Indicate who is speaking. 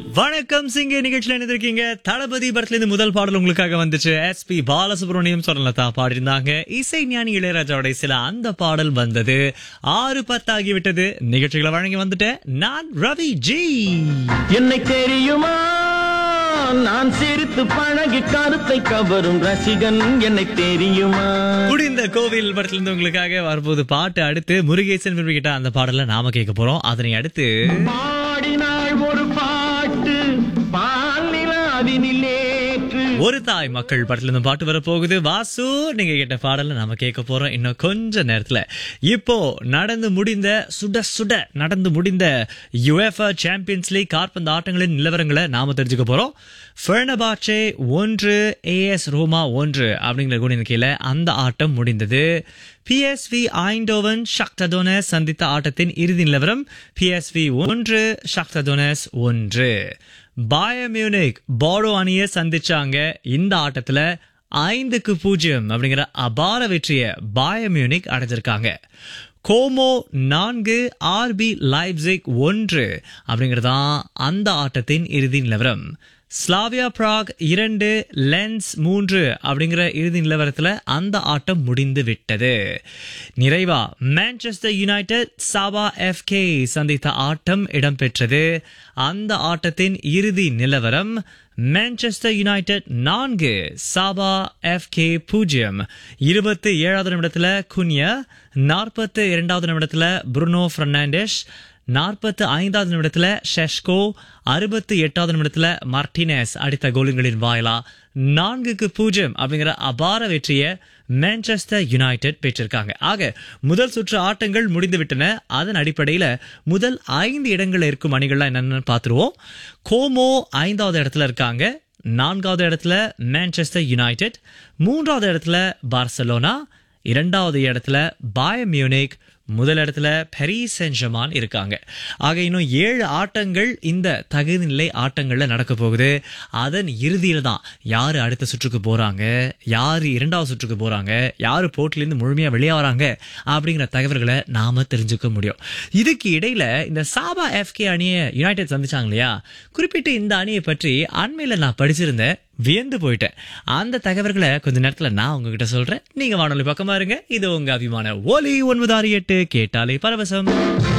Speaker 1: வணக்கம் சிங்க நிகழ்ச்சியில் இணைந்திருக்கீங்க தளபதி படத்துல இருந்து முதல் பாடல் உங்களுக்காக வந்துச்சு எஸ் பி பாலசுப்ரமணியம் சொன்னலதா பாடியிருந்தாங்க இசை ஞானி இளையராஜாவுடைய சில அந்த பாடல் வந்தது ஆறு பத்து ஆகிவிட்டது நிகழ்ச்சிகளை வழங்கி வந்துட்டேன் நான் ரவி ஜி
Speaker 2: என்னை தெரியுமா நான் சிரித்து பழகி கருத்தை கவரும் ரசிகன் என்னை தெரியுமா
Speaker 1: முடிந்த கோவில் படத்துல இருந்து உங்களுக்காக வரும்போது பாட்டு அடுத்து முருகேசன் விரும்பிக்கிட்ட அந்த பாடலை நாம கேட்க போறோம் அதனை அடுத்து
Speaker 2: பாடினாள் ஒரு பாட்டு பால் நிலாவினில் ஏற்று
Speaker 1: ஒரு தாய் மக்கள் படத்துல இருந்து பாட்டு வர போகுது வாசு நீங்க கேட்ட பாடல நாம கேட்க போறோம் இன்னும் கொஞ்ச நேரத்துல இப்போ நடந்து முடிந்த சுட சுட நடந்து முடிந்த யுஎஃப்ஆ சாம்பியன்ஸ் லீக் காற்பந்து ஆட்டங்களின் நிலவரங்களை நாம தெரிஞ்சுக்க போறோம் ஃபெர்னபாச்சே ஒன்று ஏஎஸ் ரோமா ஒன்று அப்படிங்கிற குணிக்கையில அந்த ஆட்டம் முடிந்தது பிஎஸ்வி ஐண்டோவன் ஷக்டடோனஸ் சந்தித்த ஆட்டத்தின் இறுதி நிலவரம் பிஎஸ்வி ஒன்று ஷக்டடோனஸ் ஒன்று பாயர் மியூனிக் போடோ அணியை சந்திச்சாங்க இந்த ஆட்டத்துல ஐந்துக்கு பூஜ்ஜியம் அப்படிங்கிற அபார வெற்றியை பாயர் மியூனிக் அடைஞ்சிருக்காங்க கோமோ நான்கு ஆர்பி லைப்சிக் ஒன்று அப்படிங்கறதான் அந்த ஆட்டத்தின் இறுதி நிலவரம் ஸ்லாவியா பிராக் இரண்டு லென்ஸ் மூன்று அப்படிங்கிற இறுதி நிலவரத்துல அந்த ஆட்டம் முடிந்து விட்டது நிறைவா மான்செஸ்டர் யுனைடெட் சாபா எஃப்கே சந்தித்த ஆட்டம் இடம்பெற்றது அந்த ஆட்டத்தின் இறுதி நிலவரம் மான்செஸ்டர் யுனைடெட் நான்கு சாபா எஃப்கே பூஜ்ஜியம் இருபத்தி ஏழாவது நிமிடத்துல குன்யா நாற்பத்தி இரண்டாவது நிமிடத்துல புருனோ பெர்னாண்டஸ் நாற்பத்து ஐந்தாவது நிமிடத்துல ஷெஷ்கோ அறுபத்தி எட்டாவது நிமிடத்துல மார்டினஸ் அடித்த கோலுங்களின் வாயிலா நான்குக்கு பூஜ்ஜியம் அப்படிங்கிற அபார வெற்றியை மான்செஸ்டர் யுனைடெட் பெற்றிருக்காங்க ஆக முதல் சுற்று ஆட்டங்கள் முடிந்து விட்டன அதன் அடிப்படையில முதல் ஐந்து இடங்கள்ல இருக்கும் அணிகள்லாம் என்னென்னு பார்த்துருவோம் கோமோ ஐந்தாவது இடத்துல இருக்காங்க நான்காவது இடத்துல மான்செஸ்டர் யுனைடெட் மூன்றாவது இடத்துல பார்சலோனா இரண்டாவது இடத்துல பாய மியூனிக் முதல் இடத்துல பெரிஸ் சென்ஜமான் இருக்காங்க ஆக இன்னும் ஏழு ஆட்டங்கள் இந்த தகுதி நிலை ஆட்டங்கள்ல நடக்க போகுது அதன் இறுதியில தான் யாரு அடுத்த சுற்றுக்கு போறாங்க யாரு இரண்டாவது சுற்றுக்கு போறாங்க யாரு போட்டிலேருந்து முழுமையா வெளியே வராங்க அப்படிங்கிற தகவல்களை நாம தெரிஞ்சுக்க முடியும் இதுக்கு இடையில இந்த சாபா எஃப்கே அணியை யுனைடெட் சந்திச்சாங்க இல்லையா குறிப்பிட்ட இந்த அணியை பற்றி அண்மையில நான் படிச்சிருந்தேன் வியந்து போயிட்டேன் அந்த தகவல்களை கொஞ்ச நேரத்துல நான் உங்ககிட்ட சொல்றேன் நீங்க வானொலி பக்கமா இருங்க இது உங்க அபிமான ஒலி ஒன்பது ஆறு எட்டு கேட்டாலே பரவசம்